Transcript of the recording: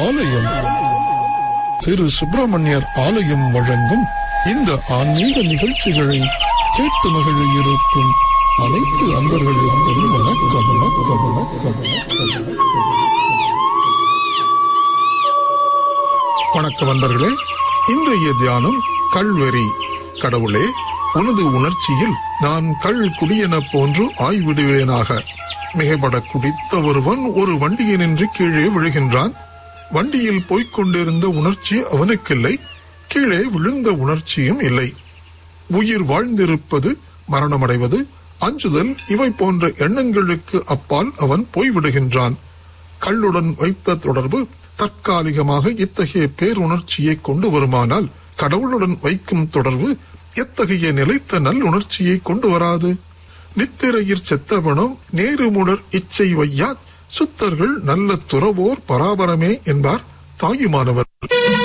ஆலயம் திரு சுப்பிரமணியர் ஆலயம் வழங்கும் இந்த ஆன்மீக நிகழ்ச்சிகளை கேட்டு மகிழ இருக்கும் அனைத்து அன்பர்களுக்கும் வணக்கம் வணக்கம் வணக்கம் வணக்கம் வணக்கம் அன்பர்களே இன்றைய தியானம் கல்வெறி கடவுளே உனது உணர்ச்சியில் நான் கள் குடியென போன்று ஆய்விடுவேனாக மிகைபட குடித்த ஒருவன் ஒரு வண்டியினின்று கீழே விழுகின்றான் வண்டியில் போய்க் கொண்டிருந்த உணர்ச்சி அவனுக்கில்லை கீழே விழுந்த உணர்ச்சியும் இல்லை உயிர் வாழ்ந்திருப்பது மரணமடைவது அஞ்சுதல் இவை போன்ற எண்ணங்களுக்கு அப்பால் அவன் போய்விடுகின்றான் கள்ளுடன் வைத்த தொடர்பு தற்காலிகமாக இத்தகைய பேருணர்ச்சியை கொண்டு வருமானால் கடவுளுடன் வைக்கும் தொடர்பு எத்தகைய நிலைத்த நல்லுணர்ச்சியை கொண்டு வராது நித்திரையிற் செத்தவனும் நேருமுடர் இச்சை வையா சுத்தர்கள் நல்ல துறவோர் பராபரமே என்பார் தாயுமானவர்